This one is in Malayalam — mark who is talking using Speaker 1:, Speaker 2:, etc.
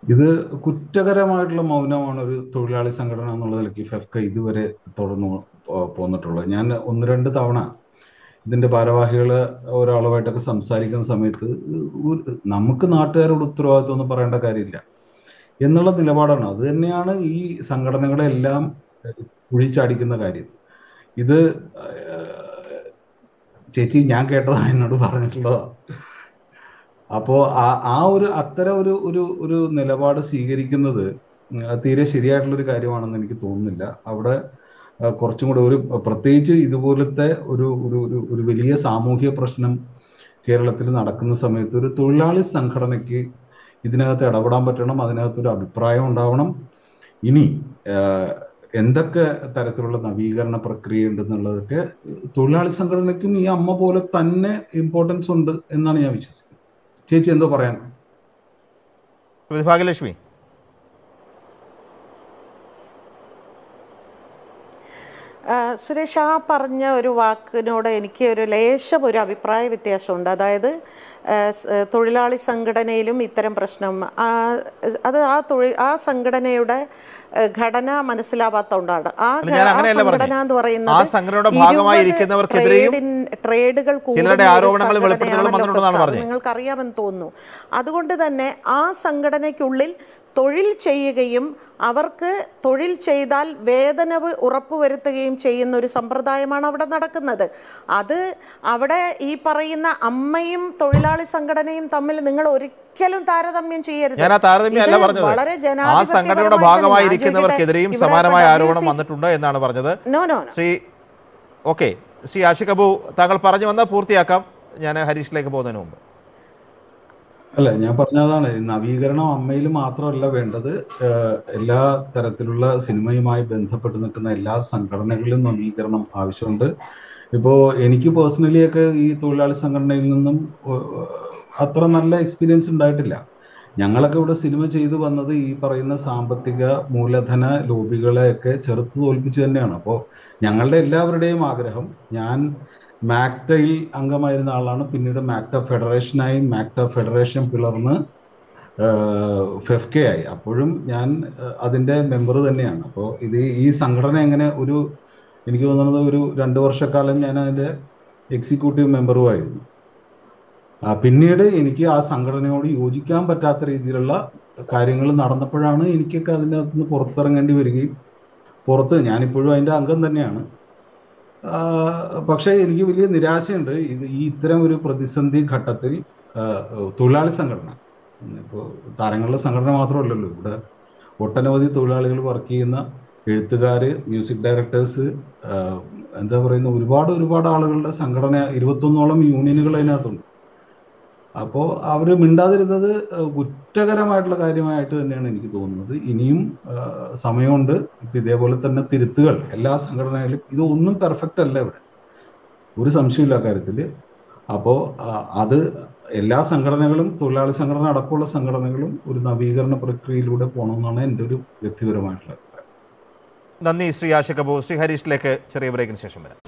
Speaker 1: ഇത് കുറ്റകരമായിട്ടുള്ള മൗനമാണ് ഒരു തൊഴിലാളി സംഘടന എന്നുള്ള നിലയ്ക്ക് ഫെഫ്ക ഇതുവരെ തുടർന്നു പോ- പോന്നിട്ടുള്ളത് ഞാൻ ഒന്ന് രണ്ട് തവണ ഇതിന്റെ ഭാരവാഹികൾ ഒരാളുമായിട്ടൊക്കെ സംസാരിക്കുന്ന സമയത്ത് ഒരു- നമുക്ക് നാട്ടുകാരോട് ഉത്തരവാദിത്വം ഒന്നും പറയേണ്ട കാര്യമില്ല എന്നുള്ള നിലപാടാണ് അത് തന്നെയാണ് ഈ സംഘടനകളെല്ലാം കുഴിച്ചടിക്കുന്ന കാര്യം ഇത് ഏഹ്, ചേച്ചി ഞാൻ കേട്ടതാണ് എന്നോട് പറഞ്ഞിട്ടുള്ളതാ അപ്പോ ആ ആ ഒരു അത്തരം ഒരു ഒരു ഒരു നിലപാട് സ്വീകരിക്കുന്നത് ഉം, തീരെ ശരിയായിട്ടുള്ള ഒരു കാര്യമാണെന്ന് എനിക്ക് തോന്നുന്നില്ല അവിടെ ആ, കുറച്ചും കൂടെ ഒരു പ്രത്യേകിച്ച് ഇതുപോലത്തെ ഒരു ഒരു ഒരു ഒരു വലിയ സാമൂഹിക പ്രശ്നം കേരളത്തിൽ നടക്കുന്ന സമയത്ത് ഒരു തൊഴിലാളി സംഘടനയ്ക്ക് ഇതിനകത്ത് ഇടപെടാൻ പറ്റണം അതിനകത്ത് ഒരു അഭിപ്രായം ഉണ്ടാവണം ഇനി ആ, എന്തൊക്കെ തരത്തിലുള്ള നവീകരണ പ്രക്രിയ ഉണ്ടെന്നുള്ളതൊക്കെ തൊഴിലാളി സംഘടനയ്ക്കും ഈ അമ്മ പോലെ തന്നെ ഇമ്പോർട്ടൻസ് ഉണ്ട് എന്നാണ് ഞാൻ വിശ്വസിക്കുന്നത് ചേച്ചി എന്തോ പറയാൻ
Speaker 2: ശ്രീമതി ഭാഗ്യലക്ഷ്മി
Speaker 3: ആ, സുരേഷ് ആ പറഞ്ഞ ഒരു വാക്കിനോട് എനിക്ക് ഒരു ലേശം ഒരു അഭിപ്രായ വ്യത്യാസമുണ്ട് അതായത് ആ, സ്- തൊഴിലാളി സംഘടനയിലും ഇത്തരം പ്രശ്നം ആ, അത് ആ തൊഴിൽ ആ സംഘടനയുടെ ആ, ഘടന മനസ്സിലാവാത്തോണ്ടാണ് ആ
Speaker 2: അല്ല,
Speaker 3: ഘ-
Speaker 2: ഞാൻ
Speaker 3: ആ
Speaker 2: അങ്ങനെയല്ല
Speaker 3: സംഘടന
Speaker 2: പറഞ്ഞത്.
Speaker 3: എന്ന് പറയുന്നത്
Speaker 2: ആ സംഘടനയുടെ ഭാഗമായി
Speaker 3: ഇരുപത്
Speaker 2: ഇരിക്കുന്നവർക്കെതിരെയും
Speaker 3: ട്രേഡിൻ- ട്രേഡുകൾ കൂടുന്ന
Speaker 2: ചിലരുടെ
Speaker 3: ഒരു
Speaker 2: ആരോപണങ്ങളും
Speaker 3: സംഘടനയാണല്ലോ
Speaker 2: വെളിപ്പെടുത്തലുകളും വന്നിട്ടുണ്ടെന്നാണ്
Speaker 3: ഫെഫ്ക.
Speaker 2: പറഞ്ഞത്.
Speaker 3: നിങ്ങൾക്ക് അറിയാമെന്ന് തോന്നുന്നു അതുകൊണ്ട് തന്നെ ആ സംഘടനയ്ക്കുള്ളിൽ തൊഴിൽ ചെയ്യുകയും അവർക്ക് തൊഴിൽ ചെയ്താൽ വേതനവ് ഉറപ്പുവരുത്തുകയും ചെയ്യുന്ന ഒരു സമ്പ്രദായമാണ് അവിടെ നടക്കുന്നത് അത് അവിടെ ഈ പറയുന്ന അമ്മയും തൊഴിലാളി സംഘടനയും തമ്മിൽ നിങ്ങൾ ഒരിക്കലും താരതമ്യം ചെയ്യരുത്
Speaker 2: ഞാൻ ആ താരതമ്യം അല്ല
Speaker 3: ഇത്
Speaker 2: പറഞ്ഞത്
Speaker 3: വളരെ
Speaker 2: ആ സംഘടനയുടെ
Speaker 3: ജനാധിപത്യപരമായിട്ടാണ്.
Speaker 2: ഭാഗമായി
Speaker 3: ഞാൻ
Speaker 2: ഇരിക്കുന്നവർക്കെതിരെയും
Speaker 3: ചോദിക്കട്ടെ,
Speaker 2: സമാനമായ
Speaker 3: ഇവിടെ
Speaker 2: ആരോപണം
Speaker 3: WCC
Speaker 2: വന്നിട്ടുണ്ട് എന്നാണ് പറഞ്ഞത്
Speaker 3: no no no
Speaker 2: Shri okay Shri Aashiq Abu താങ്കൾ പറഞ്ഞു വന്നാൽ പൂർത്തിയാക്കാം ഞാൻ ഹരീഷിലേക്ക് പോകുന്നതിന് മുമ്പ്
Speaker 1: അല്ല ഞാൻ പറഞ്ഞതാണ് ഈ നവീകരണം അമ്മയിൽ മാത്രമല്ല വേണ്ടത് ഏഹ് എല്ലാ തരത്തിലുള്ള സിനിമയുമായി ബന്ധപ്പെട്ട് നിൽക്കുന്ന എല്ലാ സംഘടനകളിലും നവീകരണം ആവശ്യമുണ്ട് ഇപ്പോൾ എനിക്ക് പേഴ്സണലി ഒക്കെ ഈ തൊഴിലാളി സംഘടനയിൽ നിന്നും ഏഹ്, അത്ര നല്ല എക്സ്പീരിയൻസ് ഉണ്ടായിട്ടില്ല ഞങ്ങളൊക്കെ ഇവിടെ സിനിമ ചെയ്തു വന്നത് ഈ പറയുന്ന സാമ്പത്തിക മൂലധന ലോബികളെയൊക്കെ ചെറുത്ത് തോൽപ്പിച്ച് തന്നെയാണ് അപ്പോൾ ഞങ്ങളുടെ എല്ലാവരുടെയും ആഗ്രഹം ഞാൻ മാക്ടയിൽ അംഗമായിരുന്ന ആളാണ് പിന്നീട് മാക്ട ഫെഡറേഷനായി മാക്ട ഫെഡറേഷൻ പിളർന്ന് ഫെഫ്കെ ആയി അപ്പോഴും ഞാൻ ഏഹ്, അതിന്റെ മെമ്പർ തന്നെയാണ് അപ്പോൾ ഇത് ഈ സംഘടന എങ്ങനെ ഒരു എനിക്ക് തോന്നുന്നത് ഒരു രണ്ട് വർഷക്കാലം ഞാൻ അതിന്റെ എക്സിക്യൂട്ടീവ് മെമ്പറുമായിരുന്നു ആ, പിന്നീട് എനിക്ക് ആ സംഘടനയോട് യോജിക്കാൻ പറ്റാത്ത രീതിയിലുള്ള കാര്യങ്ങൾ നടന്നപ്പോഴാണ് എനിക്കൊക്കെ അതിൻ്റെ അകത്ത് നിന്ന് പുറത്തിറങ്ങേണ്ടി വരികയും പുറത്ത് ഞാനിപ്പോഴും അതിൻ്റെ അംഗം തന്നെയാണ് ആ, പക്ഷേ എനിക്ക് വലിയ നിരാശയുണ്ട് ഇത് ഈ ഇത്തരം ഒരു പ്രതിസന്ധി ഘട്ടത്തിൽ ആ, തൊഴിലാളി സംഘടന ഇപ്പോൾ താരങ്ങളുടെ സംഘടന മാത്രമല്ലല്ലോ ഇവിടെ ഒട്ടനവധി തൊഴിലാളികൾ വർക്ക് ചെയ്യുന്ന എഴുത്തുകാർ മ്യൂസിക് ഡയറക്ടേഴ്സ് എന്താ പറയുന്ന ഒരുപാട് ഒരുപാട് ആളുകളുടെ സംഘടന ഇരുപത്തൊന്നോളം യൂണിയനുകൾ അതിനകത്തുണ്ട് അപ്പോൾ അവർ മിണ്ടാതിരുന്നത് ഏഹ്, കുറ്റകരമായിട്ടുള്ള കാര്യമായിട്ട് തന്നെയാണ് എനിക്ക് തോന്നുന്നത് ഇനിയും ഏഹ്, സമയമുണ്ട് ഇപ്പം ഇതേപോലെ തന്നെ തിരുത്തുകൾ എല്ലാ സംഘടനകളിലും ഇതൊന്നും പെർഫെക്റ്റ് അല്ല ഇവിടെ ഒരു സംശയമില്ല കാര്യത്തിൽ അപ്പോൾ അത് എല്ലാ സംഘടനകളും തൊഴിലാളി സംഘടന അടക്കമുള്ള സംഘടനകളും ഒരു നവീകരണ പ്രക്രിയയിലൂടെ പോകണമെന്നാണ് എൻ്റെ ഒരു വ്യക്തിപരമായിട്ടുള്ള അഭിപ്രായം
Speaker 2: നന്ദി ശ്രീ ആഷിഖ് അബു ശ്രീ ഹരീഷിലേക്ക് ചെറിയ ബ്രേക്കിന് ശേഷം വരാം